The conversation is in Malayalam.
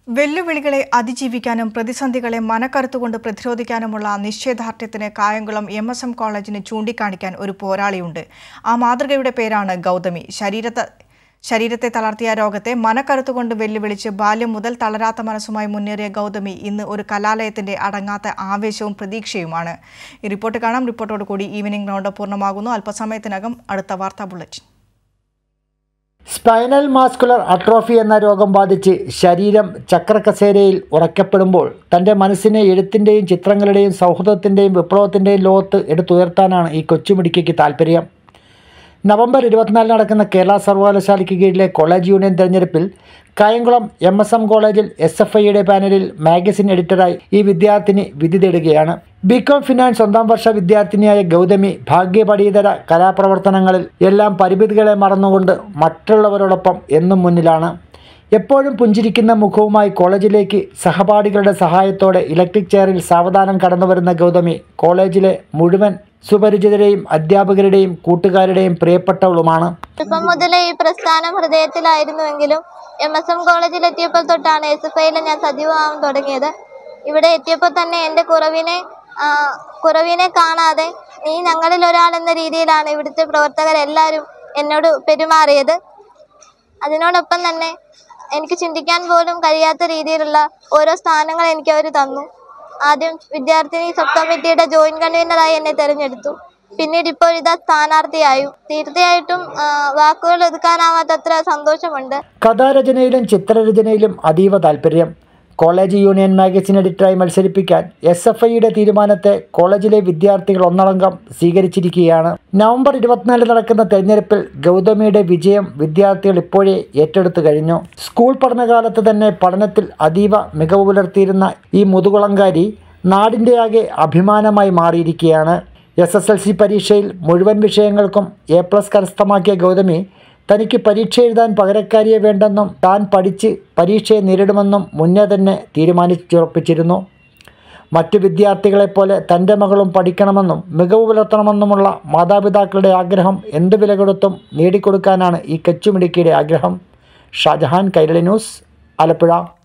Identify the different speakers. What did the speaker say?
Speaker 1: വെല്ലുവിളികളെ അതിജീവിക്കാനും പ്രതിസന്ധികളെ മനക്കരുത്തുകൊണ്ട് പ്രതിരോധിക്കാനുമുള്ള നിശ്ചയദാർഢ്യത്തിന് കായംകുളം എം എസ് എം കോളേജിന് ചൂണ്ടിക്കാണിക്കാൻ ഒരു പോരാളിയുണ്ട് ആ മാതൃകയുടെ പേരാണ് ഗൗതമി ശരീരത്തെ ശരീരത്തെ തളർത്തിയ രോഗത്തെ മനക്കരുത്തുകൊണ്ട് വെല്ലുവിളിച്ച് ബാല്യം മുതൽ തളരാത്ത മനസ്സുമായി മുന്നേറിയ ഗൗതമി ഇന്ന് ഒരു കലാലയത്തിന്റെ അടങ്ങാത്ത ആവേശവും പ്രതീക്ഷയുമാണ് ഈ റിപ്പോർട്ട് കാണാം റിപ്പോർട്ടോട് കൂടി ഈവനിംഗ് റൗണ്ട് പൂർണ്ണമാകുന്നു അല്പസമയത്തിനകം അടുത്ത വാർത്താ ബുള്ളറ്റിൻ
Speaker 2: സ്പൈനൽ മാസ്കുലർ അട്രോഫി എന്ന രോഗം ബാധിച്ച് ശരീരം ചക്രകസേരയിൽ ഉറക്കപ്പെടുമ്പോൾ തൻ്റെ മനസ്സിനെ എഴുത്തിൻ്റെയും ചിത്രങ്ങളുടെയും സൗഹൃദത്തിൻ്റെയും വിപ്ലവത്തിൻ്റെയും ലോകത്ത് എടുത്തുയർത്താനാണ് ഈ കൊച്ചുമിടിക്കയ്ക്ക് താല്പര്യം നവംബർ ഇരുപത്തിനാലിന് നടക്കുന്ന കേരള സർവകലാശാലയ്ക്ക് കീഴിലെ കോളേജ് യൂണിയൻ തെരഞ്ഞെടുപ്പിൽ കായംകുളം എം എസ് എം കോളേജിൽ എസ് എഫ് ഐയുടെ പാനലിൽ മാഗസിൻ എഡിറ്ററായി ഈ വിദ്യാർത്ഥിനി വിധി തേടുകയാണ് ബികോം ഫിനാൻസ് ഒന്നാം വർഷ വിദ്യാർത്ഥിനിയായ ഗൗതമി ഭാഗ്യപഠിതര കലാപ്രവർത്തനങ്ങളിൽ എല്ലാം പരിമിതികളെ മറന്നുകൊണ്ട് മറ്റുള്ളവരോടൊപ്പം എന്നും മുന്നിലാണ് എപ്പോഴും പുഞ്ചിരിക്കുന്ന മുഖവുമായി കോളേജിലേക്ക് സഹപാഠികളുടെ സഹായത്തോടെ ഇലക്ട്രിക് ചെയറിൽ സാവധാനം കടന്നുവരുന്ന ഗൗതമി കോളേജിലെ മുഴുവൻ സുപരിചിതരെയും അധ്യാപകരുടെയും കൂട്ടുകാരുടെയും പ്രിയപ്പെട്ടവളുമാണ്
Speaker 3: ചെറുപ്പം മുതലേ ഈ പ്രസ്ഥാനം ഹൃദയത്തിലായിരുന്നുവെങ്കിലും എം എസ് എം കോളേജിൽ എത്തിയപ്പോൾ തൊട്ടാണ് എസ് എഫ് ഐയിൽ ഞാൻ സജീവമാവാൻ തുടങ്ങിയത് ഇവിടെ എത്തിയപ്പോൾ തന്നെ എൻ്റെ കുറവിനെ ആ, കുറവിനെ കാണാതെ നീ ഞങ്ങളിൽ ഒരാൾ എന്ന രീതിയിലാണ് ഇവിടുത്തെ പ്രവർത്തകരെല്ലാവരും എന്നോട് പെരുമാറിയത് അതിനോടൊപ്പം തന്നെ എനിക്ക് ചിന്തിക്കാൻ പോലും കഴിയാത്ത രീതിയിലുള്ള ഓരോ സ്ഥാനങ്ങൾ എനിക്ക് അവർ തന്നു ആദ്യം വിദ്യാർത്ഥിനി സബ് കമ്മിറ്റിയുടെ ജോയിന്റ് കൺവീനറായി എന്നെ തിരഞ്ഞെടുത്തു പിന്നീട് ഇപ്പോൾ ഇതാ സ്ഥാനാർത്ഥിയായും തീർച്ചയായിട്ടും ആ, വാക്കുകൾ ഒതുക്കാനാവാത്തത്ര സന്തോഷമുണ്ട്
Speaker 2: കഥാരചനയിലും ചിത്രരചനയിലും അതീവ താല്പര്യം കോളേജ് യൂണിയൻ മാഗസിൻ എഡിറ്ററായി മത്സരിപ്പിക്കാൻ എസ് എഫ് ഐയുടെ തീരുമാനത്തെ കോളേജിലെ വിദ്യാർത്ഥികൾ ഒന്നടങ്കം സ്വീകരിച്ചിരിക്കുകയാണ് നവംബർ ഇരുപത്തിനാലിന് നടക്കുന്ന തെരഞ്ഞെടുപ്പിൽ ഗൗതമിയുടെ വിജയം വിദ്യാർത്ഥികൾ ഇപ്പോഴേ ഏറ്റെടുത്തു കഴിഞ്ഞു സ്കൂൾ പഠനകാലത്ത് തന്നെ പഠനത്തിൽ അതീവ മികവ് പുലർത്തിയിരുന്ന ഈ മുതുകുളങ്കാരി നാടിൻ്റെ ആകെ അഭിമാനമായി മാറിയിരിക്കുകയാണ് എസ് എസ് എൽ സി പരീക്ഷയിൽ മുഴുവൻ വിഷയങ്ങൾക്കും എ പ്ലസ് കരസ്ഥമാക്കിയ ഗൗതമി തനിക്ക് പരീക്ഷ എഴുതാൻ പകരക്കാരിയെ വേണ്ടെന്നും താൻ പഠിച്ച് പരീക്ഷയെ നേരിടുമെന്നും മുന്നേ തന്നെ തീരുമാനിച്ചുറപ്പിച്ചിരുന്നു മറ്റു വിദ്യാർത്ഥികളെപ്പോലെ തൻ്റെ മകളും പഠിക്കണമെന്നും മികവ് പുലർത്തണമെന്നുമുള്ള മാതാപിതാക്കളുടെ ആഗ്രഹം എന്ത് വില കൊടുത്തും നേടിക്കൊടുക്കാനാണ് ഈ കൊച്ചുമിടുക്കിയുടെ ആഗ്രഹം ഷാജഹാൻ കൈരളി ന്യൂസ് ആലപ്പുഴ